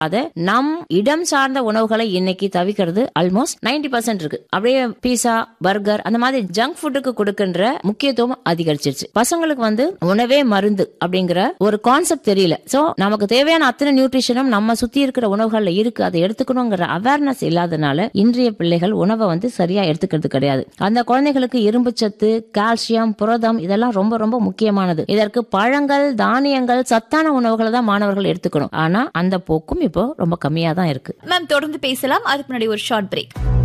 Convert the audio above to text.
அத நம் இடம் சார்ந்த உணவுகளை இன்னைக்கு தவிக்கிறது ஆல்மோஸ்ட் 90% பர்சன்ட் இருக்கு அப்படியே பீஸா பர்கர் அந்த மாதிரி ஜங்க் ஃபுட்டுக்கு கொடுக்கின்ற முக்கியத்துவம் அதிகரிச்சிருச்சு பசங்களுக்கு வந்து உணவே மருந்து அப்படிங்கிற ஒரு கான்செப்ட் தெரியல சோ நமக்கு தேவையான அத்தனை நியூட்ரிஷனும் நம்ம சுத்தி இருக்கிற உணவுகள்ல இருக்கு அதை எடுத்துக்கணுங்கிற அவேர்னஸ் இல்லாதனால இன்றைய பிள்ளைகள் உணவை வந்து சரியா எடுத்துக்கிறது கிடையாது அந்த குழந்தைகளுக்கு இரும்பு சத்து கால்சியம் புரதம் இதெல்லாம் ரொம்ப ரொம்ப முக்கியமானது இதற்கு பழங்கள் தானியங்கள் சத்தான உணவுகளை தான் மாணவர்கள் எடுத்துக்கணும் ஆனா அந்த போக்கும் இப்போ ரொம்ப கம்மியா தான் இருக்கு மேம் தொடர்ந்து பேசலாம் அதுக்கு முன்னாடி ஒரு ஷார்ட் பிரேக்